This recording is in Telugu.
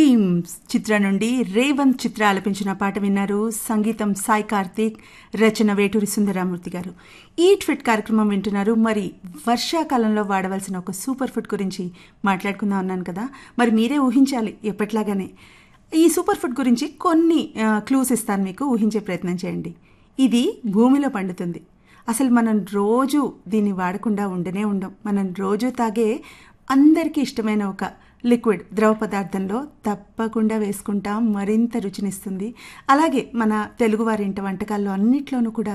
డ్రీమ్స్ చిత్రం నుండి రేవంత్ చిత్ర ఆలపించిన పాట విన్నారు సంగీతం సాయి కార్తీక్ రచన వేటూరి సుందరామూర్తి గారు ఈ ట్విట్ కార్యక్రమం వింటున్నారు మరి వర్షాకాలంలో వాడవలసిన ఒక సూపర్ ఫుడ్ గురించి మాట్లాడుకుందాం అన్నాను కదా మరి మీరే ఊహించాలి ఎప్పట్లాగానే ఈ సూపర్ ఫుడ్ గురించి కొన్ని క్లూస్ ఇస్తాను మీకు ఊహించే ప్రయత్నం చేయండి ఇది భూమిలో పండుతుంది అసలు మనం రోజు దీన్ని వాడకుండా ఉండనే ఉండం మనం రోజు తాగే అందరికీ ఇష్టమైన ఒక లిక్విడ్ ద్రవ పదార్థంలో తప్పకుండా వేసుకుంటాం మరింత రుచినిస్తుంది అలాగే మన తెలుగువారి ఇంట వంటకాల్లో అన్నిట్లోనూ కూడా